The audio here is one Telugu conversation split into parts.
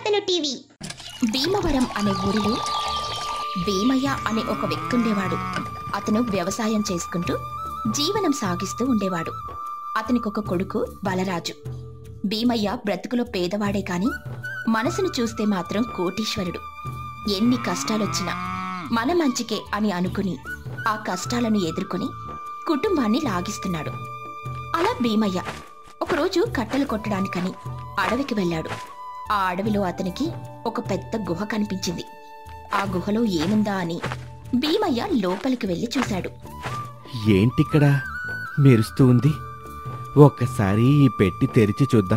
కథలు టీవీ భీమవరం అనే ఊరిలో భీమయ్య అనే ఒక వ్యక్తి ఉండేవాడు అతను వ్యవసాయం చేసుకుంటూ జీవనం సాగిస్తూ ఉండేవాడు అతనికి ఒక కొడుకు బలరాజు భీమయ్య బ్రతుకులో పేదవాడే కాని మనసును చూస్తే మాత్రం కోటీశ్వరుడు ఎన్ని కష్టాలొచ్చినా మన మంచికే అని అనుకుని ఆ కష్టాలను ఎదుర్కొని కుటుంబాన్ని లాగిస్తున్నాడు అలా భీమయ్య ఒకరోజు కట్టెలు కొట్టడానికని అడవికి వెళ్ళాడు ఆ అడవిలో అతనికి ఒక పెద్ద గుహ కనిపించింది ఆ గుహలో ఏముందా అని భీమయ్య లోపలికి వెళ్లి చూశాడు ఏంటిక్కడ మెరుస్తూ ఉంది ఒక్కసారి ఈ పెట్టి తెరిచి చూద్దాం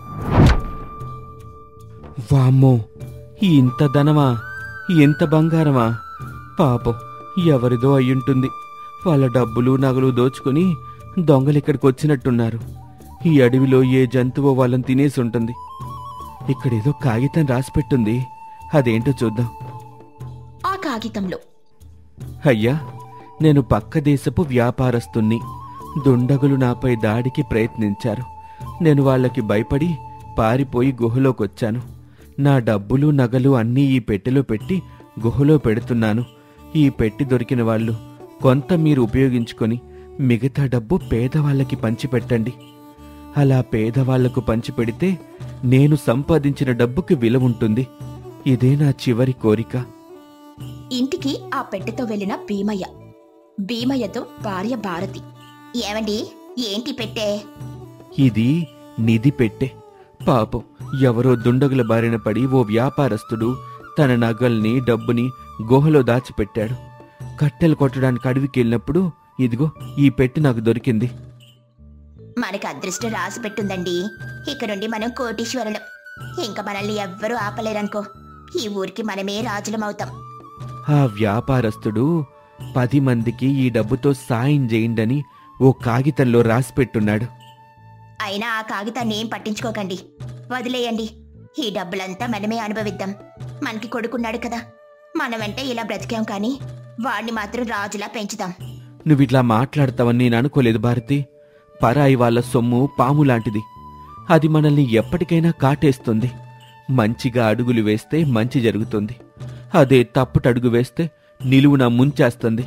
వామ్మో ఇంత ధనమా ఇంత బంగారమా పాపం ఎవరిదో అయ్యుంటుంది వాళ్ళ డబ్బులు నగలు దోచుకుని దొంగలు ఇక్కడికి వచ్చినట్టున్నారు ఈ అడవిలో ఏ జంతువో వాళ్ళని తినేసి ఉంటుంది ఇక్కడేదో కాగితం రాసిపెట్టుంది అదేంటో చూద్దాం ఆ కాగితంలో అయ్యా నేను పక్క దేశపు వ్యాపారస్తుణ్ణి దుండగులు నాపై దాడికి ప్రయత్నించారు నేను వాళ్ళకి భయపడి పారిపోయి గుహలోకొచ్చాను నా డబ్బులు నగలు అన్నీ ఈ పెట్టెలో పెట్టి గుహలో పెడుతున్నాను ఈ పెట్టి దొరికిన వాళ్ళు కొంత మీరు ఉపయోగించుకొని మిగతా డబ్బు పేదవాళ్ళకి పంచిపెట్టండి అలా పేదవాళ్లకు పంచిపెడితే నేను సంపాదించిన డబ్బుకి విలువ ఉంటుంది ఇదే నా చివరి కోరిక ఇంటికి ఆ పెట్టెతో వెళ్లిన భీమయ్య భీమయ్యతో భార్య భారతి ఏమండి ఏంటి పెట్టే ఇది నిధి పెట్టె పాపం ఎవరో దుండగుల బారిన పడి ఓ వ్యాపారస్తుడు తన నగల్ని డబ్బుని గుహలో దాచిపెట్టాడు కట్టెలు కొట్టడానికి అడవికి వెళ్ళినప్పుడు ఇదిగో ఈ పెట్టి నాకు దొరికింది మనకి అదృష్టం రాసి పెట్టుందండి ఇక నుండి మనం కోటీశ్వరులం ఇంకా మనల్ని ఎవ్వరూ ఆపలేరనుకో ఈ ఊరికి మనమే రాజులమవుతాం ఆ వ్యాపారస్తుడు పది మందికి ఈ డబ్బుతో సాయం చేయండని ఓ కాగితంలో రాసిపెట్టున్నాడు అయినా ఆ కాగితాన్ని ఏం పట్టించుకోకండి వదిలేయండి ఈ డబ్బులంతా మనమే అనుభవిద్దాం మనకి కొడుకున్నాడు కదా మనమంటే ఇలా బ్రతికాం కానీ వాడిని మాత్రం రాజులా పెంచుదాం నువ్విట్లా మాట్లాడతావని నేను అనుకోలేదు భారతి పరాయి వాళ్ళ సొమ్ము పాము లాంటిది అది మనల్ని ఎప్పటికైనా కాటేస్తుంది మంచిగా అడుగులు వేస్తే మంచి జరుగుతుంది అదే తప్పుటడుగు వేస్తే నిలువున ముంచేస్తుంది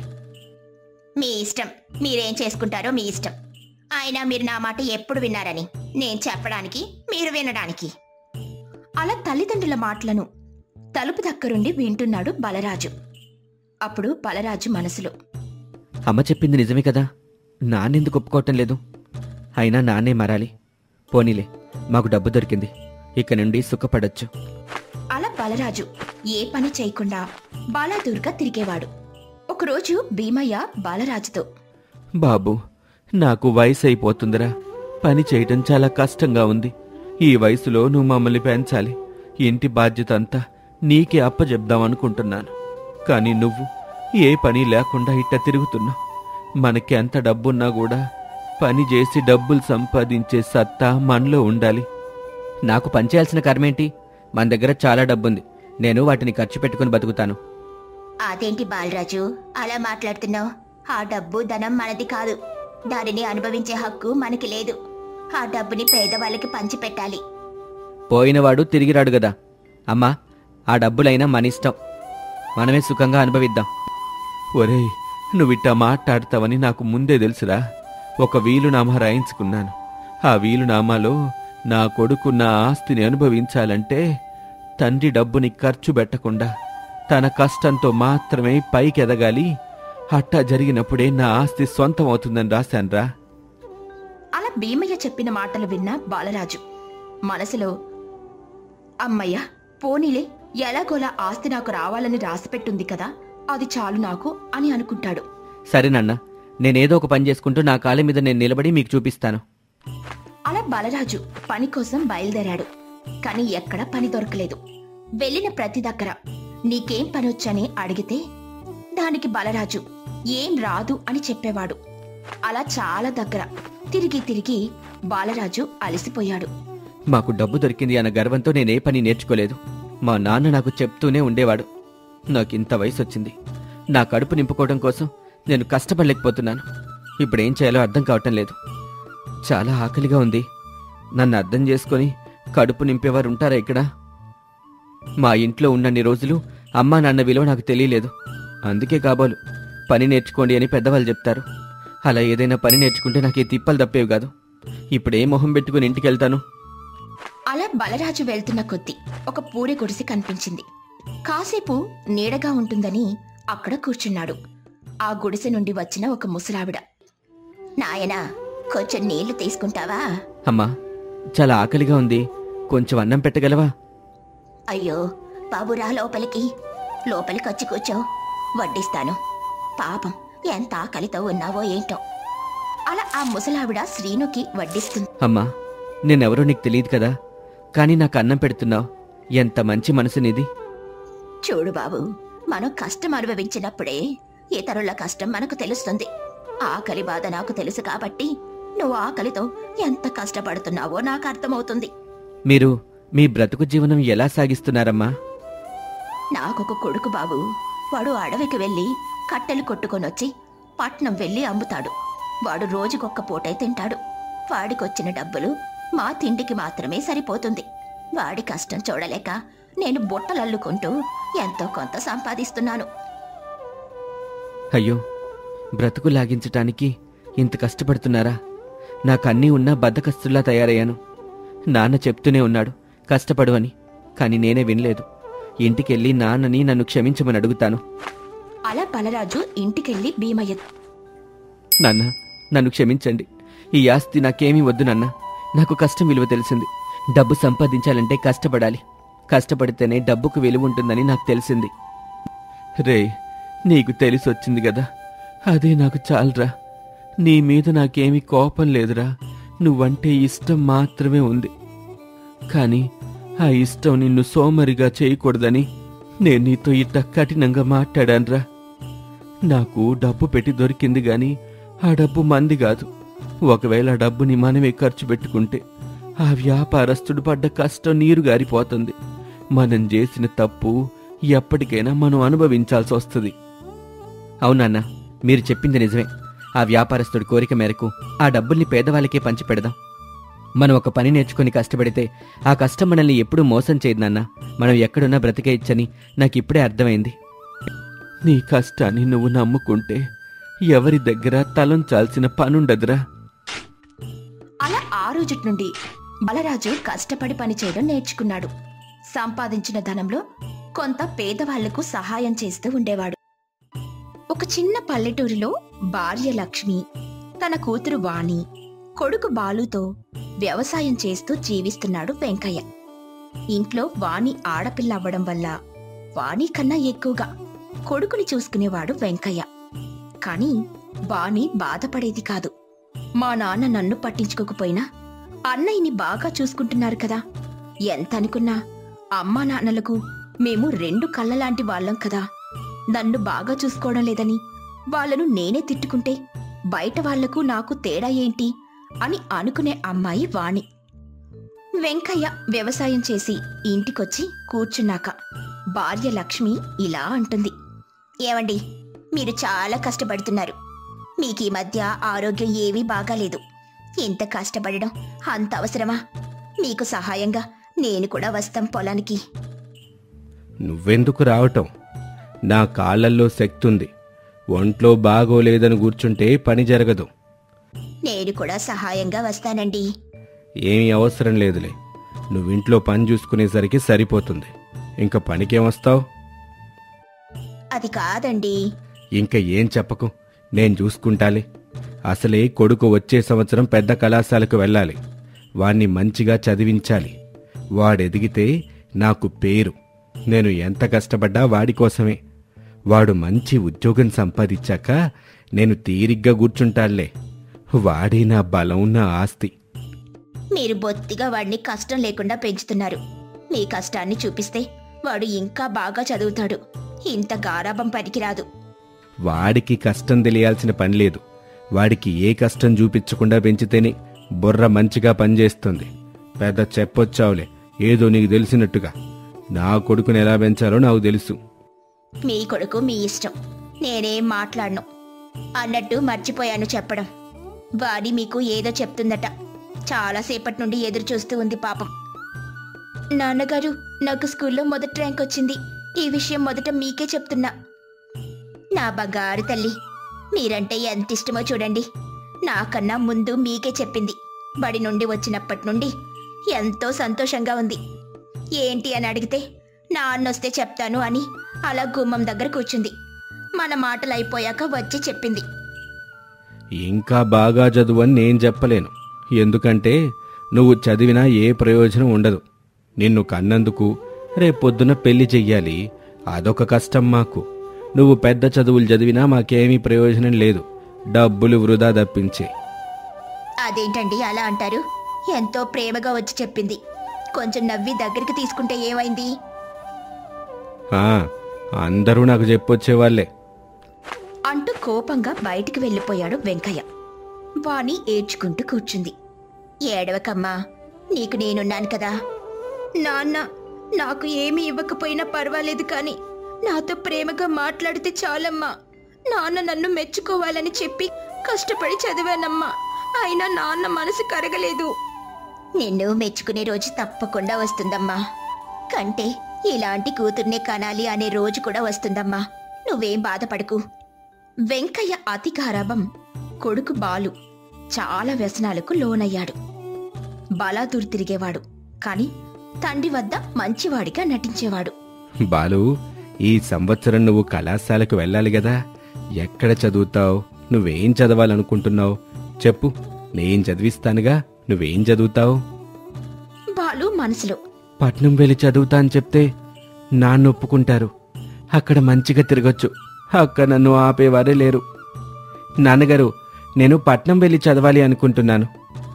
మీ ఇష్టం మీరేం చేసుకుంటారో మీ ఇష్టం అయినా మీరు నా మాట ఎప్పుడు విన్నారని నేను చెప్పడానికి మీరు వినడానికి అలా తల్లిదండ్రుల మాటలను తలుపు దగ్గరుండి వింటున్నాడు బలరాజు అప్పుడు బలరాజు మనసులో అమ్మ చెప్పింది నిజమే కదా నాన్నెందుకు ఒప్పుకోవటం లేదు అయినా నాన్నే మారాలి పోనీలే మాకు డబ్బు దొరికింది ఇక నుండి సుఖపడొచ్చు అలా బలరాజు ఏ పని చేయకుండా బాలాదుర్గా తిరిగేవాడు ఒకరోజు భీమయ్య బాలరాజుతో బాబు నాకు వయసు అయిపోతుందిరా పని చేయటం చాలా కష్టంగా ఉంది ఈ వయసులో నువ్వు మమ్మల్ని పెంచాలి ఇంటి బాధ్యత అంతా నీకే అప్పచెప్దాం అనుకుంటున్నాను కానీ నువ్వు ఏ పని లేకుండా ఇట్ట తిరుగుతున్నావు మనకి ఎంత డబ్బున్నా కూడా పని చేసి డబ్బులు సంపాదించే సత్తా మనలో ఉండాలి నాకు పనిచేయాల్సిన కర్మేంటి మన దగ్గర చాలా డబ్బుంది నేను వాటిని ఖర్చు పెట్టుకుని బతుకుతాను అదేంటి బాలరాజు అలా మాట్లాడుతున్నావు ఆ డబ్బు ధనం మనది కాదు దానిని అనుభవించే హక్కు మనకి లేదు ఆ డబ్బుని పేదవాళ్ళకి పంచిపెట్టాలి పోయినవాడు తిరిగి రాడు గదా అమ్మా ఆ డబ్బులైనా మన ఇష్టం మనమే సుఖంగా అనుభవిద్దాం ఒరేయ్ నువ్విట్టా మాట్లాడతావని నాకు ముందే తెలుసురా ఒక వీలునామా రాయించుకున్నాను ఆ వీలునామాలో నా కొడుకు నా ఆస్తిని అనుభవించాలంటే తండ్రి డబ్బుని ఖర్చు పెట్టకుండా తన కష్టంతో మాత్రమే పైకి ఎదగాలి అట్టా జరిగినప్పుడే నా ఆస్తి సొంతం అవుతుందని రాశాన్రా అలా భీమయ్య చెప్పిన మాటలు విన్న బాలరాజు మనసులో అమ్మయ్య పోనీలే ఎలాగోలా ఆస్తి నాకు రావాలని రాసిపెట్టుంది కదా అది చాలు నాకు అని అనుకుంటాడు సరేనన్నా నేనేదో ఒక పని చేసుకుంటూ నా కాళ్ళ మీద నేను నిలబడి మీకు చూపిస్తాను అలా బాలరాజు పని కోసం బయలుదేరాడు కాని ఎక్కడ పని దొరకలేదు వెళ్ళిన ప్రతి దగ్గర నీకేం పనొచ్చని అడిగితే దానికి బలరాజు ఏం రాదు అని చెప్పేవాడు అలా చాలా దగ్గర తిరిగి తిరిగి బాలరాజు అలసిపోయాడు మాకు డబ్బు దొరికింది అన్న గర్వంతో నేనే పని నేర్చుకోలేదు మా నాన్న నాకు చెప్తూనే ఉండేవాడు నాకింత వయసు వచ్చింది నా కడుపు నింపుకోవడం కోసం నేను కష్టపడలేకపోతున్నాను ఇప్పుడేం చేయాలో అర్థం కావటం లేదు చాలా ఆకలిగా ఉంది నన్ను అర్థం చేసుకొని కడుపు నింపేవారు ఉంటారా ఇక్కడ మా ఇంట్లో ఉన్నన్ని రోజులు అమ్మా నాన్న విలువ నాకు తెలియలేదు అందుకే కాబోలు పని నేర్చుకోండి అని పెద్దవాళ్ళు చెప్తారు అలా ఏదైనా పని నేర్చుకుంటే నాకు ఈ తిప్పలు తప్పేవి కాదు ఇప్పుడు ఏ మొహం పెట్టుకుని ఇంటికి వెళ్తాను అలా బలరాజు వెళ్తున్న కొద్దీ ఒక పూరి గుడిసె కనిపించింది కాసేపు నీడగా ఉంటుందని అక్కడ కూర్చున్నాడు ఆ గుడిసె నుండి వచ్చిన ఒక ముసలావిడ నాయనా కొంచెం నీళ్లు తీసుకుంటావా అమ్మా చాలా ఆకలిగా ఉంది కొంచెం అన్నం పెట్టగలవా అయ్యో బాబురా లోపలికి లోపలికి వచ్చి కూర్చో వడ్డిస్తాను పాపం ఎంత ఆకలితో ఉన్నావో ఏంటో అలా ఆ ముసలావిడ శ్రీనుకి వడ్డిస్తుంది అమ్మా నేనెవరో నీకు తెలియదు కదా కానీ నాకు అన్నం పెడుతున్నావు ఎంత మంచి మనసు నీది చూడు బాబు మనం కష్టం అనుభవించినప్పుడే ఇతరుల కష్టం మనకు తెలుస్తుంది ఆకలి బాధ నాకు తెలుసు కాబట్టి నువ్వు ఆకలితో ఎంత కష్టపడుతున్నావో నాకు అర్థమవుతుంది మీరు మీ బ్రతుకు జీవనం ఎలా సాగిస్తున్నారమ్మా నాకొక కొడుకు బాబు వాడు అడవికి వెళ్ళి కట్టెలు కొట్టుకొనొచ్చి పట్నం వెళ్ళి అమ్ముతాడు వాడు రోజుకొక్క పూటే తింటాడు వాడికొచ్చిన డబ్బులు మా తిండికి మాత్రమే సరిపోతుంది వాడి కష్టం చూడలేక నేను బుట్టలల్లుకుంటూ ఎంతో కొంత సంపాదిస్తున్నాను అయ్యో బ్రతుకు లాగించటానికి ఇంత కష్టపడుతున్నారా నాకు అన్నీ ఉన్నా బద్దకస్తుల్లా తయారయ్యాను నాన్న చెప్తూనే ఉన్నాడు కష్టపడు అని కానీ నేనే వినలేదు ఇంటికెళ్ళి నాన్నని నన్ను క్షమించమని అడుగుతాను అలా బలరాజు ఇంటికెళ్లి భీమయ్య నాన్న నన్ను క్షమించండి ఈ ఆస్తి నాకేమీ వద్దు నాన్న నాకు కష్టం విలువ తెలిసింది డబ్బు సంపాదించాలంటే కష్టపడాలి కష్టపడితేనే డబ్బుకు విలువ ఉంటుందని నాకు తెలిసింది రే నీకు తెలిసొచ్చింది కదా అదే నాకు చాలరా నీ మీద నాకేమీ కోపం లేదురా నువ్వంటే ఇష్టం మాత్రమే ఉంది కానీ ఆ ఇష్టం నిన్ను సోమరిగా చేయకూడదని నేను నీతో ఇట్ట కఠినంగా మాట్లాడానురా నాకు డబ్బు పెట్టి దొరికింది గాని ఆ డబ్బు మంది కాదు ఒకవేళ ఆ డబ్బుని మనమే ఖర్చు పెట్టుకుంటే ఆ వ్యాపారస్తుడు పడ్డ కష్టం నీరు గారిపోతుంది మనం చేసిన తప్పు ఎప్పటికైనా మనం అనుభవించాల్సి వస్తుంది అవునన్న మీరు చెప్పింది నిజమే ఆ వ్యాపారస్తుడి కోరిక మేరకు ఆ డబ్బుల్ని పేదవాళ్ళకే పంచిపెడదాం మనం ఒక పని నేర్చుకుని కష్టపడితే ఆ కష్టం మనల్ని ఎప్పుడూ మోసం చేయదు నాన్న మనం ఎక్కడున్నా బ్రతికేయచ్చని నాకు ఇప్పుడే అర్థమైంది నీ కష్టాన్ని నువ్వు నమ్ముకుంటే ఎవరి దగ్గర తలంచాల్సిన పనుండదురా అలా ఆ రోజు నుండి బలరాజు కష్టపడి పని చేయడం నేర్చుకున్నాడు సంపాదించిన ధనంలో కొంత పేదవాళ్లకు సహాయం చేస్తూ ఉండేవాడు ఒక చిన్న పల్లెటూరిలో భార్య లక్ష్మి తన కూతురు వాణి కొడుకు బాలుతో వ్యవసాయం చేస్తూ జీవిస్తున్నాడు వెంకయ్య ఇంట్లో వాణి ఆడపిల్ల అవ్వడం వల్ల వాణి కన్నా ఎక్కువగా కొడుకుని చూసుకునేవాడు వెంకయ్య కాని వాణి బాధపడేది కాదు మా నాన్న నన్ను పట్టించుకోకపోయినా అన్నయ్యని బాగా చూసుకుంటున్నారు కదా ఎంత అనుకున్నా అమ్మా నాన్నలకు మేము రెండు కళ్ళలాంటి వాళ్ళం కదా నన్ను బాగా చూసుకోవడం లేదని వాళ్ళను నేనే తిట్టుకుంటే బయట వాళ్లకు నాకు తేడా ఏంటి అని అనుకునే అమ్మాయి వాణి వెంకయ్య వ్యవసాయం చేసి ఇంటికొచ్చి కూర్చున్నాక భార్య లక్ష్మి ఇలా అంటుంది ఏమండి మీరు చాలా కష్టపడుతున్నారు మీకు ఈ మధ్య ఆరోగ్యం ఏమీ బాగాలేదు ఇంత కష్టపడడం అంత అవసరమా మీకు సహాయంగా నేను కూడా వస్తాం పొలానికి నువ్వెందుకు రావటం నా కాళ్ళల్లో శక్తి ఉంది ఒంట్లో బాగోలేదని కూర్చుంటే పని జరగదు నేను కూడా సహాయంగా వస్తానండి ఏమీ అవసరం లేదులే నువ్వింట్లో పని చూసుకునేసరికి సరిపోతుంది ఇంకా పనికేమొస్తావు అది కాదండి ఇంకా ఏం చెప్పకు నేను చూసుకుంటాలే అసలే కొడుకు వచ్చే సంవత్సరం పెద్ద కళాశాలకు వెళ్ళాలి వాణ్ణి మంచిగా చదివించాలి వాడెదిగితే నాకు పేరు నేను ఎంత కష్టపడ్డా వాడి కోసమే వాడు మంచి ఉద్యోగం సంపాదించాక నేను తీరిగ్గా కూర్చుంటాళ్లే వాడే నా బలం నా ఆస్తి మీరు బొత్తిగా వాడిని కష్టం లేకుండా పెంచుతున్నారు మీ కష్టాన్ని చూపిస్తే వాడు ఇంకా బాగా చదువుతాడు ఇంత గారాబం పనికిరాదు వాడికి కష్టం తెలియాల్సిన పని లేదు వాడికి ఏ కష్టం చూపించకుండా పెంచితేనే బుర్ర మంచిగా పనిచేస్తుంది పెద్ద చెప్పొచ్చావులే ఏదో నీకు తెలిసినట్టుగా నా కొడుకుని ఎలా పెంచాలో నాకు తెలుసు మీ కొడుకు మీ ఇష్టం నేనేం మాట్లాడను అన్నట్టు మర్చిపోయాను చెప్పడం వాడి మీకు ఏదో చెప్తుందట చాలాసేపటి నుండి ఎదురు చూస్తూ ఉంది పాపం నాన్నగారు నాకు స్కూల్లో మొదటి ర్యాంక్ వచ్చింది ఈ విషయం మొదట మీకే చెప్తున్నా నా బంగారు తల్లి మీరంటే ఎంత ఇష్టమో చూడండి నాకన్నా ముందు మీకే చెప్పింది బడి నుండి వచ్చినప్పటి నుండి ఎంతో సంతోషంగా ఉంది ఏంటి అని అడిగితే నాన్నొస్తే చెప్తాను అని అలా గుమ్మం దగ్గర కూర్చుంది మన మాటలు అయిపోయాక వచ్చి చెప్పింది ఇంకా బాగా చదువని నేను చెప్పలేను ఎందుకంటే నువ్వు చదివినా ఏ ప్రయోజనం ఉండదు నిన్ను కన్నందుకు రేపొద్దున పెళ్లి చెయ్యాలి అదొక కష్టం మాకు నువ్వు పెద్ద చదువులు చదివినా మాకేమీ ప్రయోజనం లేదు డబ్బులు వృధా తప్పించే అదేంటండి అలా అంటారు ఎంతో ప్రేమగా వచ్చి చెప్పింది కొంచెం నవ్వి దగ్గరికి తీసుకుంటే ఏమైంది ఆ, అందరూ నాకు చెప్పొచ్చేవాళ్లే అంటూ కోపంగా బయటికి వెళ్ళిపోయాడు వెంకయ్య వాణి ఏడ్చుకుంటూ కూర్చుంది ఏడవకమ్మా నీకు నేనున్నాను కదా నాన్న నాకు ఏమీ ఇవ్వకపోయినా పర్వాలేదు కానీ నాతో ప్రేమగా మాట్లాడితే చాలమ్మా నాన్న నన్ను మెచ్చుకోవాలని చెప్పి కష్టపడి చదివానమ్మా అయినా నాన్న మనసు కరగలేదు నిన్ను మెచ్చుకునే రోజు తప్పకుండా వస్తుందమ్మా కంటే ఇలాంటి కూతుర్నే కనాలి అనే రోజు కూడా వస్తుందమ్మా నువ్వేం బాధపడకు వెంకయ్య అతి గారాబం కొడుకు బాలు చాలా వ్యసనాలకు లోనయ్యాడు బలాదూర్ తిరిగేవాడు కాని తండ్రి వద్ద మంచివాడిగా నటించేవాడు బాలు ఈ సంవత్సరం నువ్వు కళాశాలకు వెళ్ళాలి కదా ఎక్కడ చదువుతావు నువ్వేం చదవాలనుకుంటున్నావు చెప్పు నేను చదివిస్తానుగా నువ్వేం చదువుతావు బాలు మనసులో పట్నం వెళ్ళి చదువుతా అని చెప్తే నాన్న ఒప్పుకుంటారు అక్కడ మంచిగా తిరగొచ్చు అక్క నన్ను ఆపేవారే లేరు నాన్నగారు నేను పట్నం వెళ్ళి చదవాలి అనుకుంటున్నాను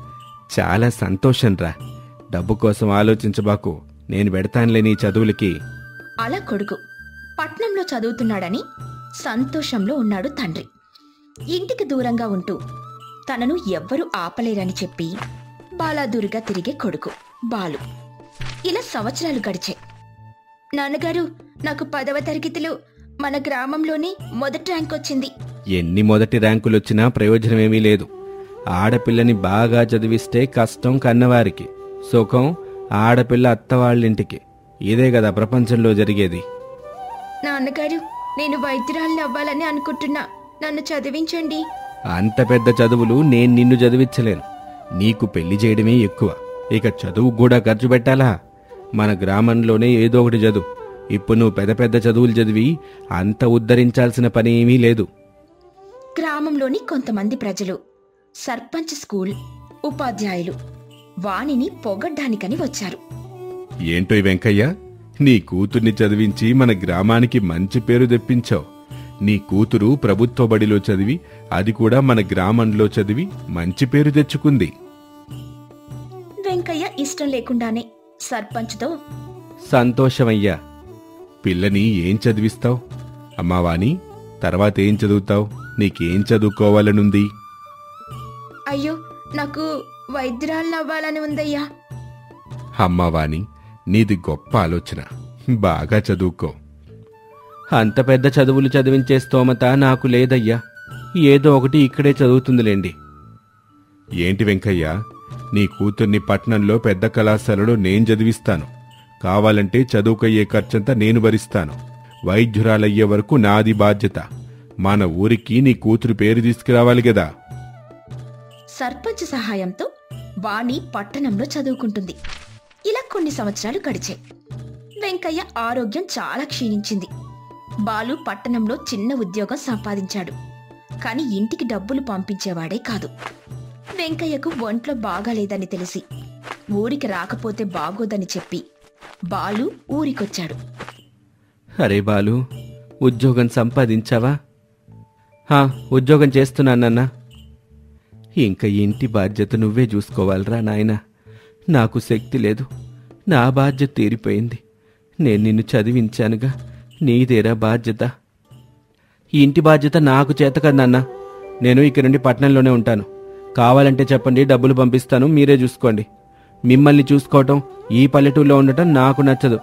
చాలా సంతోషం రా డబ్బు కోసం ఆలోచించబాకు నేను పెడతానులే నీ చదువులకి అలా కొడుకు పట్నంలో చదువుతున్నాడని సంతోషంలో ఉన్నాడు తండ్రి ఇంటికి దూరంగా ఉంటూ తనను ఎవ్వరూ ఆపలేరని చెప్పి బాలాదూరుగా తిరిగే కొడుకు బాలు ఇలా సంవత్సరాలు గడిచే నాన్నగారు నాకు పదవ తరగతిలో మన గ్రామంలోనే మొదటి ర్యాంక్ వచ్చింది ఎన్ని మొదటి ర్యాంకులొచ్చినా ప్రయోజనమేమీ లేదు ఆడపిల్లని బాగా చదివిస్తే కష్టం కన్నవారికి సుఖం ఆడపిల్ల అత్తవాళ్ళింటికి ఇదే కదా ప్రపంచంలో జరిగేది నాన్నగారు నేను వైద్యురాలిని అవ్వాలని అనుకుంటున్నా నన్ను చదివించండి అంత పెద్ద చదువులు నేను నిన్ను చదివించలేను నీకు పెళ్లి చేయడమే ఎక్కువ ఇక చదువు కూడా ఖర్చు పెట్టాలా మన గ్రామంలోనే ఏదో ఒకటి చదువు ఇప్పుడు నువ్వు పెద్ద పెద్ద చదువులు చదివి అంత ఉద్ధరించాల్సిన పని ఏమీ లేదు గ్రామంలోని కొంతమంది ప్రజలు సర్పంచ్ స్కూల్ ఉపాధ్యాయులు వాణిని పొగడ్డానికని వచ్చారు ఏంటో ఈ వెంకయ్య నీ కూతుర్ని చదివించి మన గ్రామానికి మంచి పేరు తెప్పించావు నీ కూతురు ప్రభుత్వ బడిలో చదివి అది కూడా మన గ్రామంలో చదివి మంచి పేరు తెచ్చుకుంది వెంకయ్య ఇష్టం లేకుండానే సర్పంచ్తో సంతోషమయ్యా పిల్లని ఏం చదివిస్తావు అమ్మావాని తర్వాత ఏం చదువుతావు నీకేం చదువుకోవాలనుంది అయ్యో నాకు వైద్యురాలిని అవ్వాలని ఉందయ్యా అమ్మావాని నీది గొప్ప ఆలోచన బాగా చదువుకో అంత పెద్ద చదువులు చదివించే స్తోమత నాకు లేదయ్యా ఏదో ఒకటి ఇక్కడే చదువుతుందిలేండి ఏంటి వెంకయ్య నీ కూతుర్ని పట్నంలో పెద్ద కళాశాలలో నేను చదివిస్తాను కావాలంటే చదువుకయ్యే ఖర్చంతా నేను భరిస్తాను వైద్యురాలయ్యే వరకు నాది బాధ్యత మన ఊరికి నీ కూతురు పేరు తీసుకురావాలి కదా సర్పంచ్ సహాయంతో వాణి పట్టణంలో చదువుకుంటుంది ఇలా కొన్ని సంవత్సరాలు గడిచాయి వెంకయ్య ఆరోగ్యం చాలా క్షీణించింది బాలు పట్టణంలో చిన్న ఉద్యోగం సంపాదించాడు కాని ఇంటికి డబ్బులు పంపించేవాడే కాదు వెంకయ్యకు ఒంట్లో బాగాలేదని తెలిసి ఊరికి రాకపోతే బాగోదని చెప్పి బాలు ఊరికొచ్చాడు అరే బాలు ఉద్యోగం సంపాదించావా హా ఉద్యోగం చేస్తున్నానన్నా ఇంకా ఇంటి బాధ్యత నువ్వే చూసుకోవాలిరా నాయనా నాకు శక్తి లేదు నా బాధ్యత తీరిపోయింది నేను నిన్ను చదివించానుగా నీదేరా బాధ్యత ఈ ఇంటి బాధ్యత నాకు చేత కదా నాన్న నేను ఇక నుండి పట్నంలోనే ఉంటాను కావాలంటే చెప్పండి డబ్బులు పంపిస్తాను మీరే చూసుకోండి మిమ్మల్ని చూసుకోవటం ఈ పల్లెటూరులో ఉండటం నాకు నచ్చదు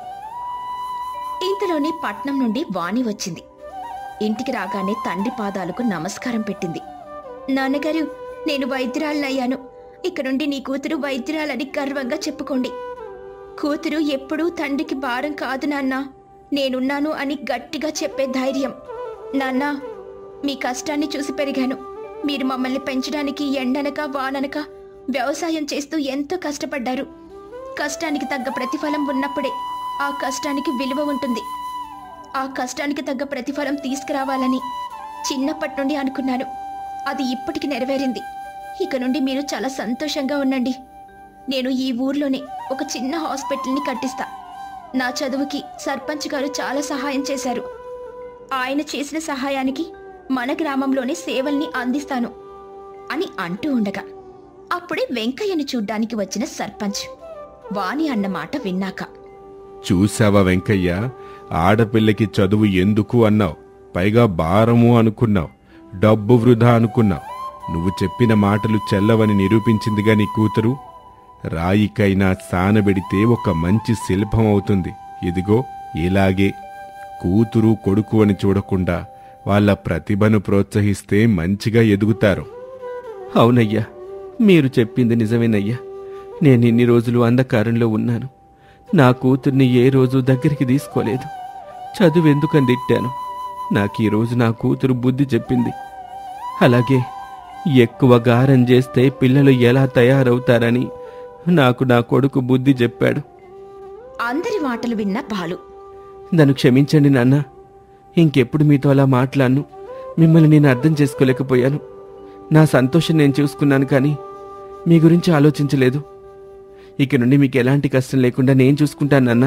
ఇంతలోనే పట్నం నుండి వాణి వచ్చింది ఇంటికి రాగానే తండ్రి పాదాలకు నమస్కారం పెట్టింది నాన్నగారు నేను వైద్యురాలనయ్యాను ఇక నుండి నీ కూతురు వైద్యురాలని గర్వంగా చెప్పుకోండి కూతురు ఎప్పుడూ తండ్రికి భారం కాదు నాన్నా నేనున్నాను అని గట్టిగా చెప్పే ధైర్యం నాన్నా మీ కష్టాన్ని చూసి పెరిగాను మీరు మమ్మల్ని పెంచడానికి ఎండనక వాననక వ్యవసాయం చేస్తూ ఎంతో కష్టపడ్డారు కష్టానికి తగ్గ ప్రతిఫలం ఉన్నప్పుడే ఆ కష్టానికి విలువ ఉంటుంది ఆ కష్టానికి తగ్గ ప్రతిఫలం తీసుకురావాలని చిన్నప్పటి నుండి అనుకున్నాను అది ఇప్పటికి నెరవేరింది ఇక నుండి మీరు చాలా సంతోషంగా ఉండండి నేను ఈ ఊర్లోనే ఒక చిన్న హాస్పిటల్ని కట్టిస్తా నా చదువుకి సర్పంచ్ గారు చాలా సహాయం చేశారు ఆయన చేసిన సహాయానికి మన గ్రామంలోనే సేవల్ని అందిస్తాను అని అంటూ ఉండగా అప్పుడే వెంకయ్యను చూడ్డానికి వచ్చిన సర్పంచ్ వాణి అన్న మాట విన్నాక చూసావా వెంకయ్య ఆడపిల్లకి చదువు ఎందుకు అన్నావు పైగా భారము అనుకున్నావు డబ్బు వృధా అనుకున్నావు నువ్వు చెప్పిన మాటలు చెల్లవని నిరూపించిందిగా నీ కూతురు రాయికైనా సానబెడితే ఒక మంచి శిల్పం అవుతుంది ఇదిగో ఇలాగే కూతురు కొడుకు అని చూడకుండా వాళ్ళ ప్రతిభను ప్రోత్సహిస్తే మంచిగా ఎదుగుతారు అవునయ్యా మీరు చెప్పింది నిజమేనయ్యా నేను ఇన్ని రోజులు అంధకారంలో ఉన్నాను నా కూతుర్ని ఏ రోజు దగ్గరికి తీసుకోలేదు చదువు ఎందుకని తిట్టాను నాకు ఈ రోజు నా కూతురు బుద్ధి చెప్పింది అలాగే ఎక్కువ గారం చేస్తే పిల్లలు ఎలా తయారవుతారని నాకు నా కొడుకు బుద్ధి చెప్పాడు అందరి మాటలు విన్న బాలు నన్ను క్షమించండి నాన్న ఇంకెప్పుడు మీతో అలా మాట్లాడను మిమ్మల్ని నేను అర్థం చేసుకోలేకపోయాను నా సంతోషం నేను చూసుకున్నాను కానీ మీ గురించి ఆలోచించలేదు ఇక నుండి మీకు ఎలాంటి కష్టం లేకుండా నేను చూసుకుంటాను నాన్న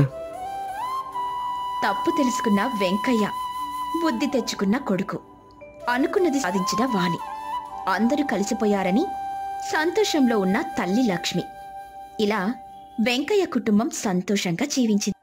తప్పు తెలుసుకున్న వెంకయ్య బుద్ధి తెచ్చుకున్న కొడుకు అనుకున్నది సాధించిన వాణి అందరూ కలిసిపోయారని సంతోషంలో ఉన్న తల్లి లక్ష్మి ఇలా వెంకయ్య కుటుంబం సంతోషంగా జీవించింది